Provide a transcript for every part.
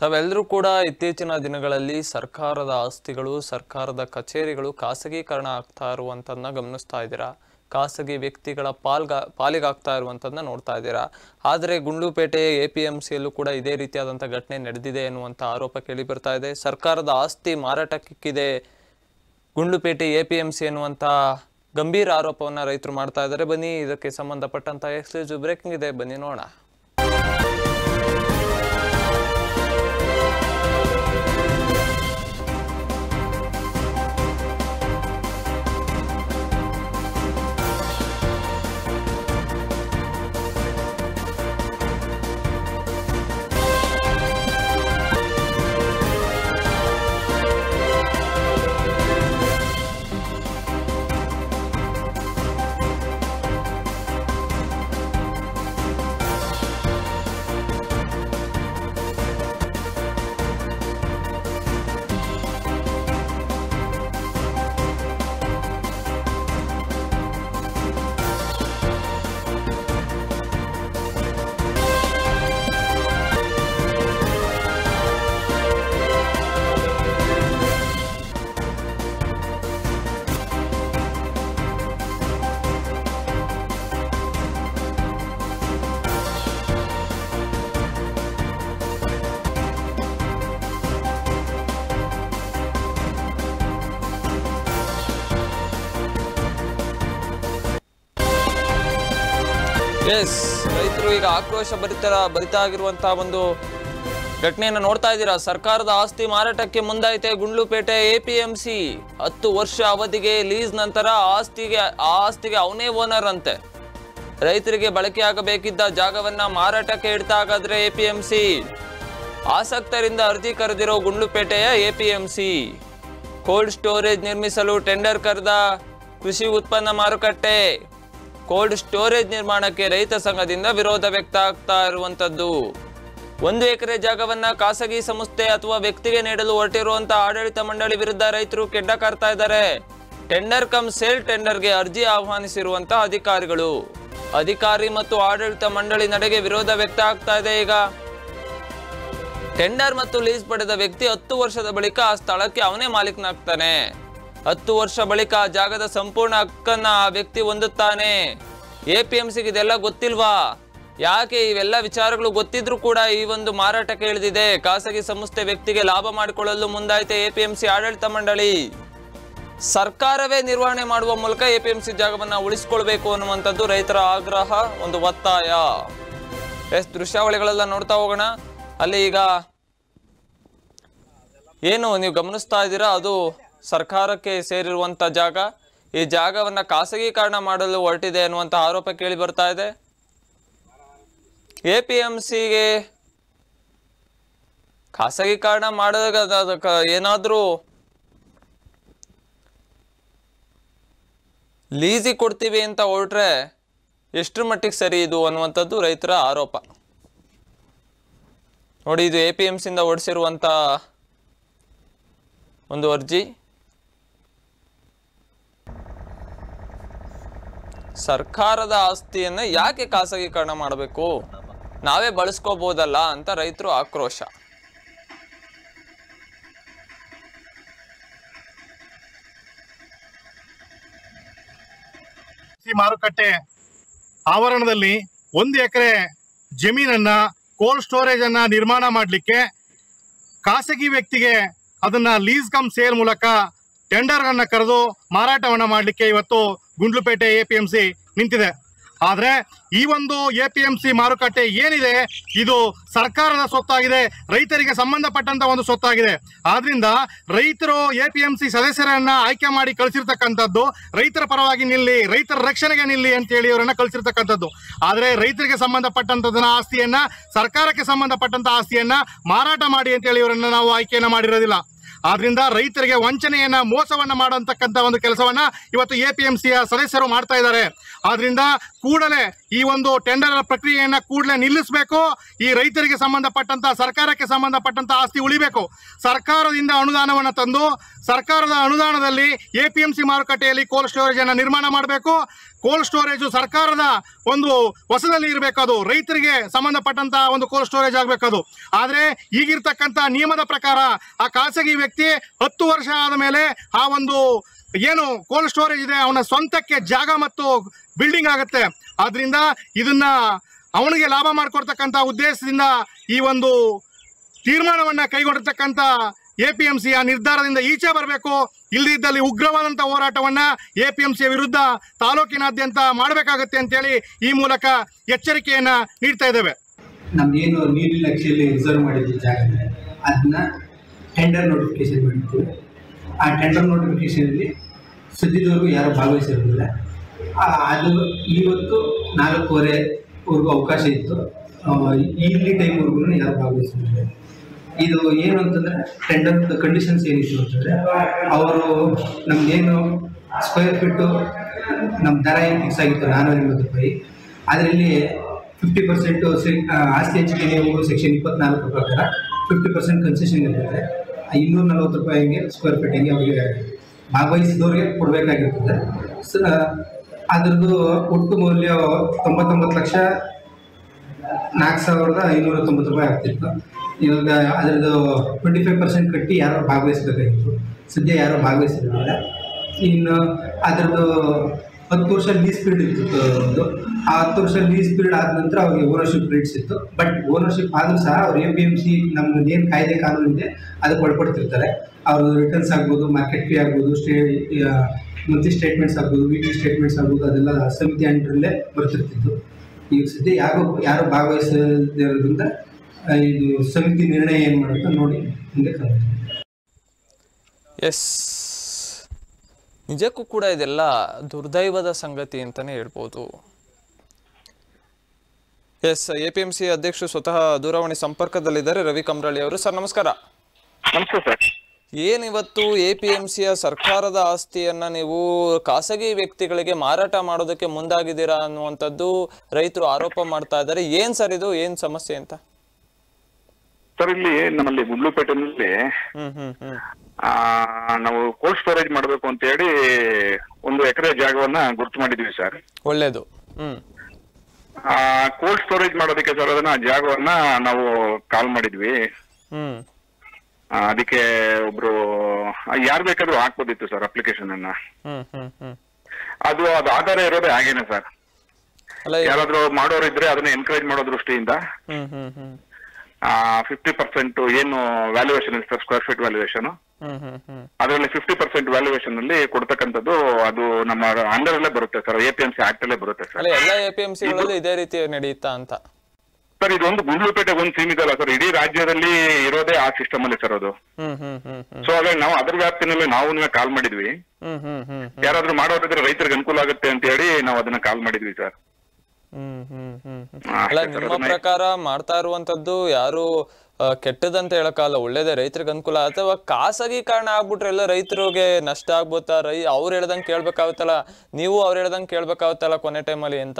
ತಾವೆಲ್ಲರೂ ಕೂಡ ಇತ್ತೀಚಿನ ದಿನಗಳಲ್ಲಿ ಸರ್ಕಾರದ ಆಸ್ತಿಗಳು ಸರ್ಕಾರದ ಕಚೇರಿಗಳು ಖಾಸಗೀಕರಣ ಆಗ್ತಾ ಇರುವಂಥದ್ದನ್ನ ಗಮನಿಸ್ತಾ ಇದ್ದೀರಾ ಖಾಸಗಿ ವ್ಯಕ್ತಿಗಳ ಪಾಲ್ಗ ಪಾಲಿಗಾಗ್ತಾ ಇರುವಂಥದ್ದನ್ನ ನೋಡ್ತಾ ಇದ್ದೀರಾ ಆದರೆ ಗುಂಡ್ಲುಪೇಟೆ ಎ ಪಿ ಎಂ ಸಿಯಲ್ಲೂ ಕೂಡ ಇದೇ ರೀತಿಯಾದಂಥ ಘಟನೆ ನಡೆದಿದೆ ಎನ್ನುವಂಥ ಆರೋಪ ಕೇಳಿ ಬರ್ತಾ ಇದೆ ಸರ್ಕಾರದ ಆಸ್ತಿ ಮಾರಾಟಕ್ಕಿದೆ Gundlupet A P M C ಎನ್ನುವಂಥ ಗಂಭೀರ ಆರೋಪವನ್ನು ರೈತರು ಮಾಡ್ತಾ ಇದ್ದಾರೆ ಬನ್ನಿ ಇದಕ್ಕೆ ಸಂಬಂಧಪಟ್ಟಂಥ ಎಕ್ಸ್ಕ್ಲೂಸಿವ್ ಬ್ರೇಕಿಂಗ್ ಇದೆ ಬನ್ನಿ ನೋಡೋಣ ಎಸ್ ರೈತರು ಈಗ ಆಕ್ರೋಶ ಭರಿತ ಭರಿತ ಆಗಿರುವಂತಹ ಒಂದು ಘಟನೆಯನ್ನು ನೋಡ್ತಾ ಇದ್ದೀರಾ ಸರ್ಕಾರದ ಆಸ್ತಿ ಮಾರಾಟಕ್ಕೆ ಮುಂದಾಯಿತೆ ಗುಂಡ್ಲುಪೇಟೆ ಎಪಿಎಂಸಿ ಹತ್ತು ವರ್ಷ ಅವಧಿಗೆ ಲೀಸ್ ನಂತರ ಆಸ್ತಿಗೆ ಆ ಆಸ್ತಿಗೆ ಅವನೇ ಓನರ್ ಅಂತೆ ರೈತರಿಗೆ ಬಳಕೆಯಾಗಬೇಕಿದ್ದ ಜಾಗವನ್ನ ಮಾರಾಟಕ್ಕೆ ಇಡ್ತಾ ಹಾಗಾದ್ರೆ ಎಪಿಎಂಸಿ ಆಸಕ್ತರಿಂದ ಅರ್ಜಿ ಕರೆದಿರೋ ಗುಂಡ್ಲುಪೇಟೆಯ ಎಪಿಎಂಸಿ ಕೋಲ್ಡ್ ಸ್ಟೋರೇಜ್ ನಿರ್ಮಿಸಲು ಟೆಂಡರ್ ಕರೆದ ಕೃಷಿ ಉತ್ಪನ್ನ ಮಾರುಕಟ್ಟೆ ಕೋಲ್ಡ್ ಸ್ಟೋರೇಜ್ ನಿರ್ಮಾಣಕ್ಕೆ ರೈತ ಸಂಘದಿಂದ ವಿರೋಧ ವ್ಯಕ್ತ ಆಗ್ತಾ ಇರುವಂತದ್ದು ಒಂದು ಎಕರೆ ಜಾಗವನ್ನ ಖಾಸಗಿ ಸಂಸ್ಥೆ ಅಥವಾ ವ್ಯಕ್ತಿಗೆ ನೀಡಲು ಹೊರಟಿರುವಂತಹ ಆಡಳಿತ ಮಂಡಳಿ ವಿರುದ್ಧ ರೈತರು ಕೆಡ್ಡ ಕಾರ್ತಾ ಇದ್ದಾರೆ ಟೆಂಡರ್ ಕಮ್ ಸೇಲ್ ಟೆಂಡರ್ಗೆ ಅರ್ಜಿ ಆಹ್ವಾನಿಸಿರುವಂತಹ ಅಧಿಕಾರಿಗಳು ಅಧಿಕಾರಿ ಮತ್ತು ಆಡಳಿತ ಮಂಡಳಿ ನಡೆಗೆ ವಿರೋಧ ವ್ಯಕ್ತ ಆಗ್ತಾ ಇದೆ ಈಗ ಟೆಂಡರ್ ಮತ್ತು ಲೀಸ್ ಪಡೆದ ವ್ಯಕ್ತಿ ಹತ್ತು ವರ್ಷದ ಬಳಿಕ ಆ ಸ್ಥಳಕ್ಕೆ ಅವನೇ ಮಾಲೀಕನಾಗ್ತಾನೆ ಹತ್ತು ವರ್ಷ ಬಳಿಕ ಆ ಜಾಗದ ಸಂಪೂರ್ಣ ಹಕ್ಕನ್ನ ಆ ವ್ಯಕ್ತಿ ಹೊಂದುತ್ತಾನೆ ಎ ಪಿ ಎಂ ಸಿಗೆ ಇದೆಲ್ಲ ಗೊತ್ತಿಲ್ವಾ ಯಾಕೆ ಇವೆಲ್ಲ ವಿಚಾರಗಳು ಗೊತ್ತಿದ್ರು ಕೂಡ ಈ ಒಂದು ಮಾರಾಟಕ್ಕೆ ಇಳಿದಿದೆ ಖಾಸಗಿ ಸಂಸ್ಥೆ ವ್ಯಕ್ತಿಗೆ ಲಾಭ ಮಾಡಿಕೊಳ್ಳಲು ಮುಂದಾಯಿತೆ ಎ ಪಿ ಎಂ ಸಿ ಆಡಳಿತ ಮಂಡಳಿ ಸರ್ಕಾರವೇ ನಿರ್ವಹಣೆ ಮಾಡುವ ಮೂಲಕ ಎ ಪಿ ಎಂ ಸಿ ಜಾಗವನ್ನ ಉಳಿಸ್ಕೊಳ್ಬೇಕು ಅನ್ನುವಂಥದ್ದು ರೈತರ ಆಗ್ರಹ ಒಂದು ಒತ್ತಾಯ ಎಸ್ ದೃಶ್ಯಾವಳಿಗಳೆಲ್ಲ ನೋಡ್ತಾ ಹೋಗೋಣ ಅಲ್ಲಿ ಈಗ ಏನು ನೀವು ಗಮನಿಸ್ತಾ ಇದ್ದೀರಾ ಅದು ಸರ್ಕಾರಕ್ಕೆ ಸೇರಿರುವಂತ ಜಾಗ ಈ ಜಾಗವನ್ನ ಖಾಸಗೀಕರಣ ಮಾಡಲು ಹೊರಟಿದೆ ಅನ್ನುವಂತ ಆರೋಪ ಕೇಳಿ ಬರ್ತಾ ಇದೆ ಎ ಪಿ ಎಂ ಸಿಗೆ ಖಾಸಗೀಕರಣ ಮಾಡಿದಾಗ ಅದ್- ಅದಕ್ಕೆ ಏನಾದ್ರೂ ಲೀಸಿಗೆ ಕೊಡ್ತೀವಿ ಅಂತ ಹೊರಟ್ರೆ ಎಷ್ಟರ ಮಟ್ಟಿಗೆ ಸರಿ ಇದು ಅನ್ನುವಂಥದ್ದು ರೈತರ ಆರೋಪ ನೋಡಿ ಇದು ಎ ಪಿ ಎಂ ಸಿಂದ ಓಡಿಸಿರುವಂತ ಒಂದು ಅರ್ಜಿ ಸರ್ಕಾರದ ಆಸ್ತಿಯನ್ನ ಯಾಕೆ ಖಾಸಗೀಕರಣ ಮಾಡಬೇಕು ನಾವೇ ಬಳಸ್ಕೋಬಹುದಲ್ಲ ಅಂತ ರೈತರು ಆಕ್ರೋಶ ಕೃಷಿ ಮಾರುಕಟ್ಟೆ ಆವರಣದಲ್ಲಿ ಒಂದು ಎಕರೆ ಜಮೀನನ್ನ ಕೋಲ್ಡ್ ಸ್ಟೋರೇಜ್ ಅನ್ನ ನಿರ್ಮಾಣ ಮಾಡಲಿಕ್ಕೆ ಖಾಸಗಿ ವ್ಯಕ್ತಿಗೆ ಅದನ್ನ ಲೀಸ್ ಕಮ್ ಸೇಲ್ ಮೂಲಕ ಟೆಂಡರ್ ಅನ್ನ ಕರೆದು ಮಾರಾಟವನ್ನ ಮಾಡಲಿಕ್ಕೆ ಇವತ್ತು Gundlupet A P M C ನಿಂತಿದೆ ಆದ್ರೆ ಈ ಒಂದು ಎ ಪಿ ಎಂ ಸಿ ಮಾರುಕಟ್ಟೆ ಏನಿದೆ ಇದು ಸರ್ಕಾರದ ಸ್ವತ್ತಾಗಿದೆ ರೈತರಿಗೆ ಸಂಬಂಧಪಟ್ಟಂತ ಒಂದು ಸ್ವತ್ತಾಗಿದೆ ಆದ್ರಿಂದ ರೈತರು ಎ ಪಿ ಎಂ ಸಿ ಸದಸ್ಯರನ್ನ ಆಯ್ಕೆ ಮಾಡಿ ಕಳಿಸಿರ್ತಕ್ಕಂಥದ್ದು ರೈತರ ಪರವಾಗಿ ನಿಲ್ಲಿ ರೈತರ ರಕ್ಷಣೆಗೆ ನಿಲ್ಲಿ ಅಂತ ಹೇಳಿ ಅವರನ್ನ ಕಳಿಸಿರ್ತಕ್ಕಂಥದ್ದು ಆದ್ರೆ ರೈತರಿಗೆ ಸಂಬಂಧಪಟ್ಟಂತದನ್ನ ಆಸ್ತಿಯನ್ನ ಸರ್ಕಾರಕ್ಕೆ ಸಂಬಂಧಪಟ್ಟಂತ ಆಸ್ತಿಯನ್ನ ಮಾರಾಟ ಮಾಡಿ ಅಂತ ಹೇಳಿ ಇವರನ್ನ ನಾವು ಆಯ್ಕೆಯನ್ನ ಮಾಡಿರೋದಿಲ್ಲ ಆದ್ರಿಂದ ರೈತರಿಗೆ ವಂಚನೆಯನ್ನ ಮೋಸವನ್ನ ಮಾಡತಕ್ಕಂತ ಒಂದು ಕೆಲಸವನ್ನ ಇವತ್ತು ಎ ಪಿ ಎಂ ಸಿಯ ಸದಸ್ಯರು ಮಾಡ್ತಾ ಇದ್ದಾರೆ ಆದ್ರಿಂದ ಕೂಡಲೇ ಈ ಒಂದು ಟೆಂಡರ್ ಪ್ರಕ್ರಿಯೆಯನ್ನ ಕೂಡಲೇ ನಿಲ್ಲಿಸಬೇಕು ಈ ರೈತರಿಗೆ ಸಂಬಂಧಪಟ್ಟಂತ ಸರ್ಕಾರಕ್ಕೆ ಸಂಬಂಧಪಟ್ಟಂತ ಆಸ್ತಿ ಉಳಿಬೇಕು ಸರ್ಕಾರದಿಂದ ಅನುದಾನವನ್ನ ತಂದು ಸರ್ಕಾರದ ಅನುದಾನದಲ್ಲಿ ಎ ಪಿ ಎಂ ಸಿ ಮಾರುಕಟ್ಟೆಯಲ್ಲಿ ಕೋಲ್ಡ್ ಸ್ಟೋರೇಜ್ ಅನ್ನ ನಿರ್ಮಾಣ ಮಾಡಬೇಕು ಕೋಲ್ಡ್ ಸ್ಟೋರೇಜ್ ಸರ್ಕಾರದ ಒಂದು ಹೊಸದಲ್ಲಿ ಇರಬೇಕು ಅದು ರೈತರಿಗೆ ಸಂಬಂಧಪಟ್ಟಂತ ಒಂದು ಕೋಲ್ಡ್ ಸ್ಟೋರೇಜ್ ಆಗಬೇಕದು ಆದ್ರೆ ಈಗಿರ್ತಕ್ಕಂಥ ನಿಯಮದ ಪ್ರಕಾರ ಆ ಖಾಸಗಿ ವ್ಯಕ್ತಿ ಹತ್ತು ವರ್ಷ ಆದ ಮೇಲೆ ಆ ಒಂದು ಏನು ಕೋಲ್ಡ್ ಸ್ಟೋರೇಜ್ ಇದೆ ಅವನ ಸ್ವಂತಕ್ಕೆ ಜಾಗ ಮತ್ತು ಬಿಲ್ಡಿಂಗ್ ಆಗುತ್ತೆ ಆದ್ರಿಂದ ಇದನ್ನ ಅವನಿಗೆ ಲಾಭ ಮಾಡಿಕೊಡ್ತಕ್ಕಂಥ ಉದ್ದೇಶದಿಂದ ಈ ಒಂದು ತೀರ್ಮಾನವನ್ನ ಕೈಗೊಂಡಿರ್ತಕ್ಕಂಥ ಎ ಪಿ ಎಂ ಸಿಯ ನಿರ್ಧಾರದಿಂದ ಈಚೆ ಬರಬೇಕು ಇಲ್ಲದಿದ್ದಲ್ಲಿ ಉಗ್ರವಾದಂಥ ಹೋರಾಟವನ್ನ ಎ ಪಿ ಎಂ ಸಿಯ ವಿರುದ್ಧ ತಾಲೂಕಿನಾದ್ಯಂತ ಮಾಡಬೇಕಾಗತ್ತೆ ಅಂತೇಳಿ ಈ ಮೂಲಕ ಎಚ್ಚರಿಕೆಯನ್ನ ನೀಡ್ತಾ ಇದ್ದೇವೆ ನಮ್ದೇನು ನೀರಿನ ನಕ್ಷೆಯಲ್ಲಿ ರಿಸರ್ವ್ ಮಾಡಿದ್ವಿ ಜಾಗ ಅದನ್ನ ಟೆಂಡರ್ ನೋಟಿಫಿಕೇಶನ್ ಮಾಡಿರ್ತೀವಿ ಆ ಟೆಂಡರ್ ನೋಟಿಫಿಕೇಶನಲ್ಲಿ ಸದ್ಯದವರೆಗೂ ಯಾರೂ ಭಾಗವಹಿಸಿರೋದಿಲ್ಲ ಆ, ಅದು ಇವತ್ತು ನಾಲ್ಕೂವರೆವರೆಗೂ ಅವಕಾಶ ಇತ್ತು ಈವ್ನಿಂಗ್ ಟೈಮ್ವರೆಗೂ ಯಾರು ಭಾಗವಹಿಸಿರಲಿಲ್ಲ ಇದು ಏನು ಅಂತಂದರೆ ಟೆಂಡರ್ ಕಂಡೀಷನ್ಸ್ ಏನಿತ್ತು ಅಂತಂದರೆ ಅವರು ನಮ್ಗೇನು ಸ್ಕ್ವೇರ್ ಫೀಟು ನಮ್ಮ ದರ ಏನು ಫಿಕ್ಸ್ ಆಗಿತ್ತು ನಾನ್ನೂರ ಎಂಬತ್ತು ರೂಪಾಯಿ ಅದರಲ್ಲಿ ಫಿಫ್ಟಿ ಪರ್ಸೆಂಟು ಆಸ್ತಿ ಹಂಚಿಕೆ ನಿಯಮಗಳು ಸೆಕ್ಷನ್ ಇಪ್ಪತ್ನಾಲ್ಕು ಪ್ರಕಾರ ಫಿಫ್ಟಿ ಪರ್ಸೆಂಟ್ ಕನ್ಸೆಷನ್ ಇರ್ತದೆ ಇನ್ನೂರ ನಲ್ವತ್ತು ರೂಪಾಯಿಗೆ ಸ್ಕ್ವೇರ್ ಫೀಟಿಗೆ ಅವರಿಗೆ ಭಾಗವಹಿಸಿದವ್ರಿಗೆ ಕೊಡಬೇಕಾಗಿರ್ತದೆ ಸ ಅದರದ್ದು ಒಟ್ಟು ಮೌಲ್ಯ ತೊಂಬತ್ತೊಂಬತ್ತು ಲಕ್ಷ ನಾಲ್ಕು ಸಾವಿರದ ಐನೂರ ತೊಂಬತ್ತು ರೂಪಾಯಿ ಆಗ್ತಿತ್ತು ಇವಾಗ ಅದರದ್ದು ಟ್ವೆಂಟಿ ಫೈವ್ ಪರ್ಸೆಂಟ್ ಕಟ್ಟಿ ಯಾರೋ ಭಾಗವಹಿಸಬೇಕಾಗಿತ್ತು ಸದ್ಯ ಯಾರೋ ಭಾಗವಹಿಸಿರಲಿಲ್ಲ ಇನ್ನು ಅದರದ್ದು ಹತ್ತು ವರ್ಷ ಲೀಸ್ ಪೀರಿಯಡ್ ಇತ್ತು ಒಂದು ಆ ಹತ್ತು ವರ್ಷ ಲೀಸ್ ಪೀರಿಯಡ್ ಆದ ನಂತರ ಅವ್ರಿಗೆ ಓನರ್ಶಿಪ್ ರೇಟ್ಸ್ ಇತ್ತು ಬಟ್ ಓನರ್ಶಿಪ್ ಆದರೂ ಸಹ ಅವ್ರು ಎ ಪಿ ಎಮ್ ಸಿ ನಮ್ದು ಏನು ಕಾಯ್ದೆ ಕಾನೂನು ಇದೆ ಅದಕ್ಕೆ ಒಳಪಡ್ತಿರ್ತಾರೆ ಅವರು ರಿಟರ್ನ್ಸ್ ಆಗ್ಬೋದು ಮಾರ್ಕೆಟ್ ಫೀ ಆಗ್ಬೋದು ಸ್ಟೇ ಮಂತ್ಲಿ ಸ್ಟೇಟ್ಮೆಂಟ್ಸ್ ಆಗ್ಬೋದು ವೀಕ್ಲಿ ಸ್ಟೇಟ್ಮೆಂಟ್ಸ್ ಆಗ್ಬೋದು ಅದೆಲ್ಲ ಸಮಿತಿ ಅಂಡರಲ್ಲೇ ಬರ್ತಿರ್ತಿತ್ತು ಈಗ ಸದ್ಯ ಯಾರು ಯಾರು ಭಾಗವಹಿಸದಿರೋದ್ರಿಂದ ಆ, ಇದು ಸಮಿತಿ ನಿರ್ಣಯ ಏನು ಮಾಡುತ್ತೋ ನೋಡಿ ಮುಂದೆ ಕಲಿತು ಎಸ್ ನಿಜಕ್ಕೂ ಕೂಡ ಇದೆಲ್ಲ ದುರ್ದೈವದ ಸಂಗತಿ ಅಂತಾನೆ ಹೇಳ್ಬೋದು ಎಸ್ ಎ ಪಿ ಎಂ ಸಿ ಅಧ್ಯಕ್ಷರು ಸ್ವತಃ ದೂರವಾಣಿ ಸಂಪರ್ಕದಲ್ಲಿದ್ದಾರೆ ರವಿ ಕಮ್ರಳ್ಳಿ ಅವರು ಸರ್ ನಮಸ್ಕಾರ ನಮಸ್ತೆ ಸರ್ ಏನಿವತ್ತು ಎ ಪಿ ಎಂ ಸಿಯ ಸರ್ಕಾರದ ಆಸ್ತಿಯನ್ನ ನೀವು ಖಾಸಗಿ ವ್ಯಕ್ತಿಗಳಿಗೆ ಮಾರಾಟ ಮಾಡೋದಕ್ಕೆ ಮುಂದಾಗಿದ್ದೀರಾ ಅನ್ನುವಂಥದ್ದು ರೈತರು ಆರೋಪ ಮಾಡ್ತಾ ಇದ್ದಾರೆ ಏನ್ ಸರ್ ಇದು ಏನ್ ಸಮಸ್ಯೆ ಅಂತ ಸರ್ ಇಲ್ಲಿ ನಮ್ಮಲ್ಲಿ ಗುಂಡ್ಲುಪೇಟೆನಲ್ಲಿ ಹ್ಮ್ ಹ್ಮ್ ಹ್ಮ್ ಆ, ನಾವು ಕೋಲ್ಡ್ ಸ್ಟೋರೇಜ್ ಮಾಡಬೇಕು ಅಂತ ಹೇಳಿ ಒಂದು ಎಕರೆ ಜಾಗವನ್ನ ಗುರ್ತು ಮಾಡಿದ್ವಿ ಸರ್ ಒಳ್ಳೇದು ಹ್ಮ್ ಆ ಕೋಲ್ಡ್ ಸ್ಟೋರೇಜ್ ಮಾಡೋದಕ್ಕೆ ಸರ್ ಅದನ್ನ ಜಾಗವನ್ನ ನಾವು ಕಾಲ್ ಮಾಡಿದ್ವಿ ಹ್ಮ್ ಆ, ಅದಕ್ಕೆ ಒಬ್ರು ಯಾರು ಬೇಕಾದ್ರೂ ಹಾಕ್ಬೋದಿತ್ತು ಸರ್ ಅಪ್ಲಿಕೇಶನ್ ಅನ್ನ ಹ್ಮ್ ಹ್ಮ್ ಹ್ಮ್ ಅದು ಅದು ಆಧಾರ ಇರೋದೇ ಹಾಗೇನೆ ಸರ್ ಅಲ್ಲ ಇದು- ಯಾರಾದ್ರೂ ಮಾಡೋರು ಇದ್ರೆ ಅದನ್ನ ಎನ್ಕರೇಜ್ ಮಾಡೋ ದೃಷ್ಟಿಯಿಂದ hmm hmm hmm fifty percent ಏನು ವ್ಯಾಲ್ಯೂಯೇಷನ್ ಇದೆ sir square feet valuation hmm hmm hmm ಅದರಲ್ಲಿ ಫಿಫ್ಟಿ ಪರ್ಸೆಂಟ್ ವ್ಯಾಲ್ಯೂಯೇಷನ್ ಅಲ್ಲಿ ಕೊಡ್ತಕ್ಕಂಥದ್ದು ಅದು ನಮ್ಮ ಅಂಡರ್ ಅಲ್ಲೇ ಬರುತ್ತೆ sir A P M C act ಅಲ್ಲೇ ಬರುತ್ತೆ ಸರ್ ಅಲ್ಲ ಎಲ್ಲ ಎ ಪಿ ಎಂ ಸಿಗಳಲ್ಲಿ ಇದೇ ರೀತಿ ನಡೆಯುತ್ತಾ ಅಂತ ಸರ್ ಇದೊಂದು ಗುಂಡ್ಲುಪೇಟೆ ಒಂದು ಸೀಮಿತ ಅಲ್ಲ ಸರ್ ಇಡೀ ರಾಜ್ಯದಲ್ಲಿ ಇರೋದೇ ಆ ಸಿಸ್ಟಮ್ ಅಲ್ಲಿ ಸರ್ ಅದು ಹ್ಮ್ ಹ್ಮ್ ಹ್ಮ್ ಹ್ಮ್ ಸೊ ಅದೇ ನಾವು ಅದ್ರ ವ್ಯಾಪ್ತಿನಲ್ಲಿ ನಾವು ಕಾಲ್ ಮಾಡಿದ್ವಿ ಹ್ಮ್ ಹ್ಮ್ ಹ್ಮ್ ಹ್ಮ್ ಯಾರಾದ್ರೂ ಮಾಡೋರಿದ್ರೆ ರೈತರಿಗೆ ಅನುಕೂಲ ಆಗುತ್ತೆ ಅಂತ ಹೇಳಿ ನಾವು ಅದನ್ನ ಕಾಲ್ ಮಾಡಿದ್ವಿ ಸರ್ ಹ್ಮ್ ಹ್ಮ್ ಹ್ಮ್ ಹ್ಮ್. ಹಾ, ಅಲ್ಲ ಅಷ್ಟೇ ಸರ್, ನಿಮ್ಮ ಅದನ್ನ- ಪ್ರಕಾರ ಮಾಡ್ತಾ ಇರುವಂತದ್ದು ಯಾರು ಆ, ಕೆಟ್ಟದಂತ ಹೇಳಕ್ಕಾಗಲ್ಲ ಒಳ್ಳೇದೇ ರೈತರಿಗೆ ಅನುಕೂಲ ಅಥವಾ ಖಾಸಗಿ ಕಾರಣ ಆಗ್ಬಿಟ್ರೆ ಎಲ್ಲ ರೈತರಿಗೆ ನಷ್ಟ ಆಗ್ಬೋತಾ ರೈ ಅವ್ರು ಹೇಳ್ದಂಗೆ ಕೇಳ್ಬೇಕಾಗುತ್ತಲ್ಲ ನೀವು ಅವ್ರು ಹೇಳ್ದಂಗೆ ಕೇಳ್ಬೇಕಾಗುತ್ತಲ್ಲ ಕೊನೆ ಟೈಮಲ್ಲಿ ಅಂತ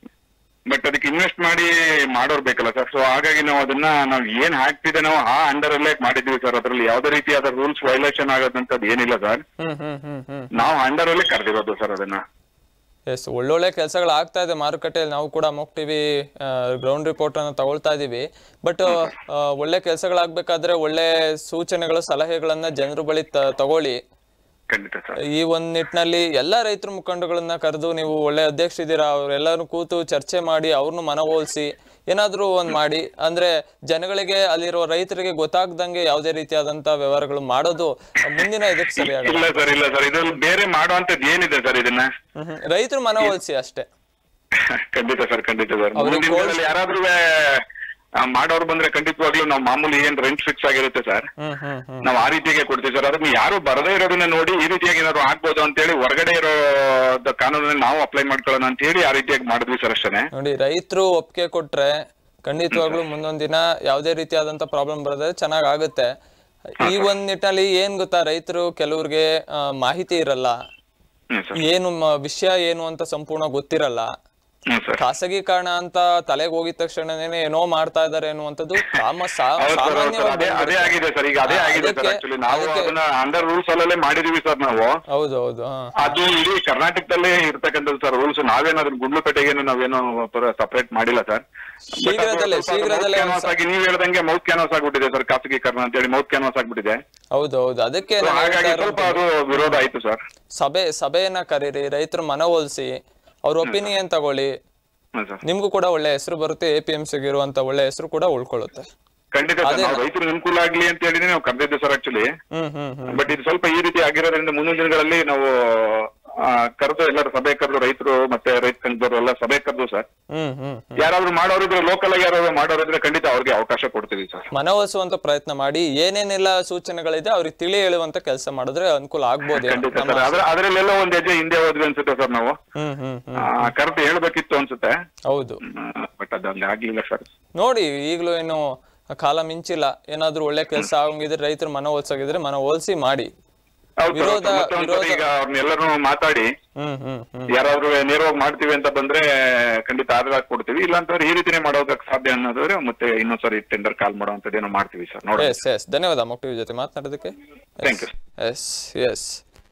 ಬಟ್ ಅದಕ್ಕೆ ಇನ್ವೆಸ್ಟ್ ಮಾಡಿ ಮಾಡೋರ್ ಬೇಕಲ್ಲ ಸರ್ ಸೊ ಹಾಗಾಗಿ ನಾವು ಅದನ್ನ ನಾವು ಏನ್ ಹಾಕ್ತಿದೆ ನಾವು ಆ ಅಂಡರ್ ಅಲ್ಲೇ ಮಾಡಿದ್ವಿ ಸರ್ ಅದ್ರಲ್ಲಿ ಯಾವ್ದೇ ರೀತಿಯಾದ ರೂಲ್ಸ್ ವೈಲೇಷನ್ ಆಗೋದಂತದ್ದು ಏನಿಲ್ಲ sir hmm hmm hmm hmm ನಾವು ಅಂಡರ್ ಅಲ್ಲೇ ಕರೆದಿರೋದು ಸರ್ ಅದನ್ನ ಎಸ್ ಒಳ್ಳೊಳ್ಳೆ ಕೆಲಸಗಳು ಆಗ್ತಾ ಇದೆ ಮಾರುಕಟ್ಟೆಯಲ್ಲಿ ನಾವು ಕೂಡ ಮೊಕ್ ಟಿವಿ ಗ್ರೌಂಡ್ ರಿಪೋರ್ಟ್ ಅನ್ನು ತಗೊಳ್ತಾ ಇದೀವಿ ಬಟ್ ಒಳ್ಳೆ ಕೆಲಸಗಳಾಗಬೇಕಾದ್ರೆ ಒಳ್ಳೆ ಸೂಚನೆಗಳು ಸಲಹೆಗಳನ್ನ ಜನರ ಬಳಿ ತ- ತಗೊಳ್ಳಿ ಖಂಡಿತ ಸರ್ ಈ ಒಂದ್ ನಿಟ್ಟಿನಲ್ಲಿ ಎಲ್ಲಾ ರೈತರ ಮುಖಂಡಗಳನ್ನ ಕರೆದು ನೀವು ಒಳ್ಳೆ ಅಧ್ಯಕ್ಷ ಇದ್ದೀರಾ ಅವರೆಲ್ಲರೂ ಕೂತು ಚರ್ಚೆ ಮಾಡಿ ಅವ್ರನ್ನು ಮನವೊಲಿಸಿ ಏನಾದ್ರೂ ಒಂದ್ ಮಾಡಿ ಅಂದ್ರೆ ಜನಗಳಿಗೆ ಅಲ್ಲಿರೋ ರೈತರಿಗೆ ಗೊತ್ತಾಗ್ದಂಗೆ ಯಾವುದೇ ರೀತಿಯಾದಂತ ವ್ಯವಹಾರಗಳು ಮಾಡೋದು ಮುಂದಿನ ಇದಕ್ಕೆ ಸರಿಯಾಗಲ್ಲ ಇಲ್ಲ ಸರ್ ಇಲ್ಲ ಸರ್ ಇದ್ರಲ್ಲಿ ಬೇರೆ ಮಾಡುವಂತದ್ದು ಏನಿದೆ ಸರ್ ಇದನ್ನ ಹ್ಮ್ ಹ್ಮ್. ರೈತರು ಮನವೊಲಿಸಿ ಅಷ್ಟೇ ಖಂಡಿತ ಸರ್ ಖಂಡಿತ ಸರ್ ಅವ್ರಿಗೆ ಮುಂದಿನ ಕೋರ್ಸ್- ದಿನದಲ್ಲಿ ಯಾರಾದ್ರೂ ಮಾಡೋರು ಬಂದ್ರೆ ಖಂಡಿತವಾಗ್ಲೂ ನಾವು ಮಾಮೂಲಿ ಏನ್ ರೆಂಟ್ ಫಿಕ್ಸ್ ಆಗಿರುತ್ತೆ ಸರ್ ಹ್ಮ್ ಹ್ಮ್ ಹ್ಮ್ ನಾವು ಆ ರೀತಿಯಾಗಿ ಕೊಡ್ತೀವಿ ಸರ್ ಅದನ್ನ ಯಾರು ಬರದೇ ಇರೋದನ್ನ ನೋಡಿ ಈ ರೀತಿಯಾಗಿ ಏನಾದ್ರು ಆಗ್ಬೋದು ಅಂತ ಹೇಳಿ ಹೊರಗಡೆ ಇರೋ ಕಾನೂನನ್ನ ನಾವು ಅಪ್ಲೈ ಮಾಡ್ಕೊಳ್ಳೋಣ ಅಂತ ಹೇಳಿ ಆ ರೀತಿಯಾಗಿ ಮಾಡಿದ್ವಿ ಸರ್ ಅಷ್ಟೇ ನೋಡಿ ರೈತರು ಒಪ್ಪಿಗೆ ಕೊಟ್ರೆ ಖಂಡಿತವಾಗ್ಲೂ ಮುಂದೊಂದ್ ದಿನ ಯಾವುದೇ ರೀತಿಯಾದಂತ ಪ್ರಾಬ್ಲಮ್ ಬರೋದ್ರೆ ಚೆನ್ನಾಗ್ ಆಗುತ್ತೆ ಈ ಒಂದ್ ನಿಟ್ಟಿನಲ್ಲಿ ಏನ್ ಗೊತ್ತಾ ರೈತರು ಕೆಲವ್ರಿಗೆ ಆ, ಮಾಹಿತಿ ಇರಲ್ಲ ಹ್ಮ್ ಸರ್ ಏನು ಮ- ವಿಷಯ ಏನು ಅಂತ ಸಂಪೂರ್ಣ ಗೊತ್ತಿರಲ್ಲ ಹ್ಮ್ ಸರ್ ಖಾಸಗೀಕರಣ ಅಂತ ತಲೆಗೆ ಹೋಗಿದ ತಕ್ಷಣನೇ ಏನೋ ಮಾಡ್ತಾ ಇದಾರೆ ಅನ್ನುವಂಥದ್ದು ಸಾಮ ಸಾ- ಹೌದು ಸರ್ ಹೌದು ಸರ್ ಸಾಮಾನ್ಯವಾಗಿ ಅದೇ ಅದೇ ಬಂದ್ಬಿಡುತ್ತೆ. ಆಗಿದೆ ಸರ್ ಈಗ ಅದೇ ಹಾ, ಆಗಿದೆ ಸರ್ ಅದಕ್ಕೆ- ಆಕ್ಚುಲಿ ನಾವು ಅದಕ್ಕೆ- ಅದನ್ನ ಅಂಡರ್ ರೂಲ್ಸ್ ಅಲ್ಲೇ ಮಾಡಿದೀವಿ ಸರ್ ನಾವು ಹೌದು ಹೌದು ಹಾ ಅದು ಇಡೀ ಕರ್ನಾಟಕದಲ್ಲೇ ಇರ್ತಕ್ಕಂಥದ್ದು ಸರ್ ರೂಲ್ಸ್ ನಾವೇನು ಅದನ್ನ ಗುಂಡ್ಲುಪೇಟೆಗೇನು ನಾವೇನು ಸಪರೇಟ್ ಮಾಡಿಲ್ಲ ಸರ್ ಶೀಘ್ರದಲ್ಲೇ- ಶೀಘ್ರದಲ್ಲೇ ಒಂದ್ ಕ್ಯಾನ್ವಾಸ್ ಆಗಿ ನೀವ್ ಹೇಳ್ದಂಗೆ ಮೌತ್ ಕ್ಯಾನ್ವಾಸ್ ಆಗ್ಬಿಟ್ಟಿದೆ ಸರ್ ಖಾಸಗೀಕರಣ ಅಂತ ಹೇಳಿ ಮೌತ್ ಕ್ಯಾನ್ವಾಸ್ ಆಗ್ಬಿಟ್ಟಿದೆ ಹೌದು ಹೌದು ಅದಕ್ಕೆ So ನಾನು ಹೇಳ್ತಾ ಹಾಗಾಗಿ ಸ್ವಲ್ಪ ಇರೋದು ಅದು ವಿರೋಧ ಆಯ್ತು ಸರ್ ಸಭೆ ಸಭೆಯನ್ನ ಕರೀರಿ ರೈತರ ಮನವೊಲಿಸಿ ಅವ್ರ ಒಪಿನಿಯನ್ ತಗೊಳ್ಳಿ ಹ್ಮ್ ಸರ್ ನಿಮ್ಗೂ ಕೂಡ ಒಳ್ಳೆ ಹೆಸರು ಬರುತ್ತೆ ಎ ಪಿ ಎಂ ಸಿಗೆ ಇರುವಂತ ಒಳ್ಳೆ ಹೆಸರು ಕೂಡ ಉಳ್ಕೊಳ್ಳುತ್ತೆ ಖಂಡಿತ ಸರ್ ನಾವು ರೈತರಿಗೆ ಅನುಕೂಲ ಆಗ್ಲಿ ಅಂತ ಹೇಳಿ ನಾವು ಕರೆದಿದ್ದೆ sir actually hmm hmm hmm but ಇದು ಸ್ವಲ್ಪ ಈ ರೀತಿ ಆಗಿರೋದ್ರಿಂದ ಮುಂದಿನ ದಿನಗಳಲ್ಲಿ ನಾವು ಆ, ಕರೆದು ಎಲ್ಲರೂ ಸಭೆ ಕರೆದು ರೈತರು ಮತ್ತೆ ರೈತ ಸಂಘದವರು ಎಲ್ಲ ಸಭೆ ಕರೆದು ಸರ್ ಹ್ಮ್ ಹ್ಮ್ ಹ್ಮ್ ಯಾರಾದ್ರೂ ಮಾಡೋರಿದ್ರೆ ಲೋಕಲ್ ಆಗಿ ಯಾರಾದ್ರೂ ಮಾಡೋರಿದ್ರೆ ಖಂಡಿತ ಅವ್ರಿಗೆ ಅವಕಾಶ ಕೊಡ್ತೀವಿ ಸರ್ ಮನವೊಲಿಸುವಂತ ಪ್ರಯತ್ನ ಮಾಡಿ ಏನೇನೆಲ್ಲ ಸೂಚನೆಗಳಿದೆ ಅವ್ರಿಗೆ ತಿಳಿ ಹೇಳುವಂತ ಕೆಲಸ ಮಾಡಿದ್ರೆ ಅನುಕೂಲ ಆಗ್ಬೋದೇನೋ ಖಂಡಿತ ನಮ್ಮ ಸರ್ ಅದ್ರ ಅದ್ರಲ್ಲೆಲ್ಲ ಒಂದ್ ಹೆಜ್ಜೆ ಹಿಂದೆ ಹೋದ್ವಿ ಅನ್ಸುತ್ತೆ ಸರ್ ನಾವು ಹ್ಮ್ ಹ್ಮ್ ಹ್ಮ್ ಆ, ಕರೆದು ಹೇಳ್ಬೇಕಿತ್ತು ಅನ್ಸುತ್ತೆ ಹೌದು ಬಟ್ ಅದಲ್ಲಿ ಆಗ್ಲಿಲ್ಲ ಸರ್ ನೋಡಿ ಈಗಲೂ ಏನು ಕಾಲ ಮಿಂಚಿಲ್ಲ ಏನಾದ್ರೂ ಒಳ್ಳೆ ಕೆಲಸ ಆಗಂಗಿದ್ರೆ ರೈತರು ಮನವೊಲ್ಸಾಗಿದ್ರೆ ಮನವೊಲಿಸಿ ಮಾಡಿ ಹೌದು ಸರ್, ವಿರೋಧ- ಮತ್ತೆ ಒಂದ್ಸರಿ ವಿರೋಧ- ಈಗ ಅವ್ರನ್ನೆಲ್ಲರೂ ಮಾತಾಡಿ ಹ್ಮ್ ಹ್ಮ್ ಹ್ಮ್ ಯಾರಾದ್ರೂ ನೇರವಾಗಿ ಮಾಡ್ತೀವಿ ಅಂತ ಬಂದ್ರೆ ಖಂಡಿತ ಆದ್ರೆ ಕೊಡ್ತೀವಿ ಇಲ್ಲ ಅಂತಂದ್ರೆ ಈ ರೀತಿನೇ ಮಾಡೋದಕ್ಕೆ ಸಾಧ್ಯ ಅನ್ನೋದ್ರೆ ಮತ್ತೆ ಇನ್ನೊಂದ್ಸರಿ ಟೆಂಡರ್ ಕಾಲ್ ಮಾಡುವಂತದ್ದು ಏನೋ ಮಾಡ್ತೀವಿ ಸರ್ ನೋಡೋಣ ಎಸ್ ಎಸ್ ಧನ್ಯವಾದ ಮಕ್ಕಳ ಜೊತೆ ಮಾತನಾಡೋದಕ್ಕೆ Thank you. ಎಸ್ ಎಸ್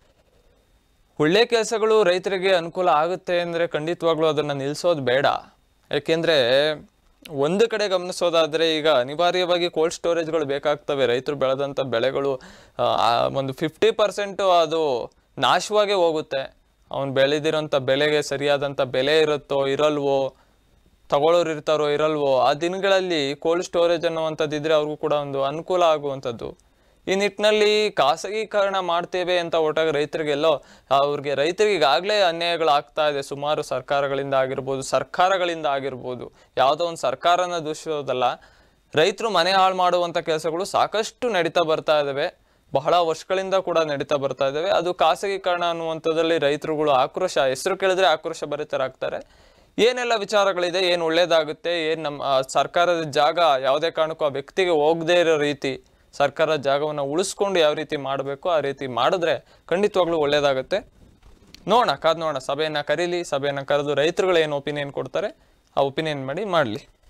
ಒಳ್ಳೆ ಕೆಲಸಗಳು ರೈತರಿಗೆ ಅನುಕೂಲ ಆಗುತ್ತೆ ಅಂದ್ರೆ ಖಂಡಿತವಾಗ್ಲೂ ಅದನ್ನ ನಿಲ್ಸೋದು ಬೇಡ ಯಾಕೆಂದ್ರೆ ಒಂದು ಕಡೆ ಗಮನಿಸೋದಾದ್ರೆ ಈಗ ಅನಿವಾರ್ಯವಾಗಿ ಕೋಲ್ಡ್ ಸ್ಟೋರೇಜ್ಗಳು ಬೇಕಾಗ್ತವೆ ರೈತರು ಬೆಳೆದಂಥ ಬೆಳೆಗಳು ಆ, ಆ, ಒಂದು ಫಿಫ್ಟಿ ಪರ್ಸೆಂಟು ಅದು ನಾಶವಾಗೇ ಹೋಗುತ್ತೆ ಅವ್ನು ಬೆಳೆದಿರೋಂಥ ಬೆಲೆಗೆ ಸರಿಯಾದಂಥ ಬೆಲೆ ಇರುತ್ತೋ ಇರಲ್ವೋ ತಗೊಳ್ಳೋರು ಇರ್ತಾರೋ ಇರಲ್ವೋ ಆ ದಿನಗಳಲ್ಲಿ ಕೋಲ್ಡ್ ಸ್ಟೋರೇಜ್ ಅನ್ನುವಂಥದ್ದು ಇದ್ರೆ ಅವ್ರಿಗೂ ಕೂಡ ಒಂದು ಅನುಕೂಲ ಆಗುವಂಥದ್ದು ಈ ನಿಟ್ಟಿನಲ್ಲಿ ಖಾಸಗೀಕರಣ ಮಾಡ್ತೇವೆ ಅಂತ ಹೊರಟಾಗ ರೈತರಿಗೆಲ್ಲೋ ಅವ್ರಿಗೆ ರೈತರಿಗೆ ಈಗಾಗಲೇ ಅನ್ಯಾಯಗಳು ಆಗ್ತಾ ಇದೆ ಸುಮಾರು ಸರ್ಕಾರಗಳಿಂದ ಆಗಿರ್ಬೋದು ಸರ್ಕಾರಗಳಿಂದ ಆಗಿರ್ಬೋದು ಯಾವುದೋ ಒಂದು ಸರ್ಕಾರನ ದೂಷಿಸೋದಲ್ಲ ರೈತರು ಮನೆ ಹಾಳು ಮಾಡುವಂಥ ಕೆಲಸಗಳು ಸಾಕಷ್ಟು ನಡೀತಾ ಬರ್ತಾ ಇದ್ದಾವೆ ಬಹಳ ವರ್ಷಗಳಿಂದ ಕೂಡ ನಡೀತಾ ಬರ್ತಾ ಇದ್ದಾವೆ ಅದು ಖಾಸಗೀಕರಣ ಅನ್ನುವಂಥದ್ದಲ್ಲಿ ರೈತರುಗಳು ಆಕ್ರೋಶ ಹೆಸರು ಕೇಳಿದ್ರೆ ಆಕ್ರೋಶ ಭರಿತರಾಗ್ತಾರೆ ಏನೆಲ್ಲ ವಿಚಾರಗಳಿದೆ ಏನು ಒಳ್ಳೇದಾಗುತ್ತೆ ಏನು ನಮ್ಮ ಆ, ಸರ್ಕಾರದ ಜಾಗ ಯಾವುದೇ ಕಾರಣಕ್ಕೂ ಆ ವ್ಯಕ್ತಿಗೆ ಹೋಗದೇ ಇರೋ ರೀತಿ ಸರ್ಕಾರದ ಜಾಗವನ್ನು ಉಳಿಸ್ಕೊಂಡು ಯಾವ ರೀತಿ ಮಾಡಬೇಕು ಆ ರೀತಿ ಮಾಡಿದ್ರೆ ಖಂಡಿತವಾಗ್ಲೂ ಒಳ್ಳೇದಾಗುತ್ತೆ ನೋಡೋಣ ಕಾದ್ ನೋಡೋಣ ಸಭೆಯನ್ನ ಕರೀಲಿ ಸಭೆಯನ್ನ ಕರೆದು ರೈತರುಗಳು ಏನು ಒಪಿನಿಯನ್ ಕೊಡ್ತಾರೆ ಆ ಒಪಿನಿಯನ್ ಮಾಡಿ ಮಾಡಲಿ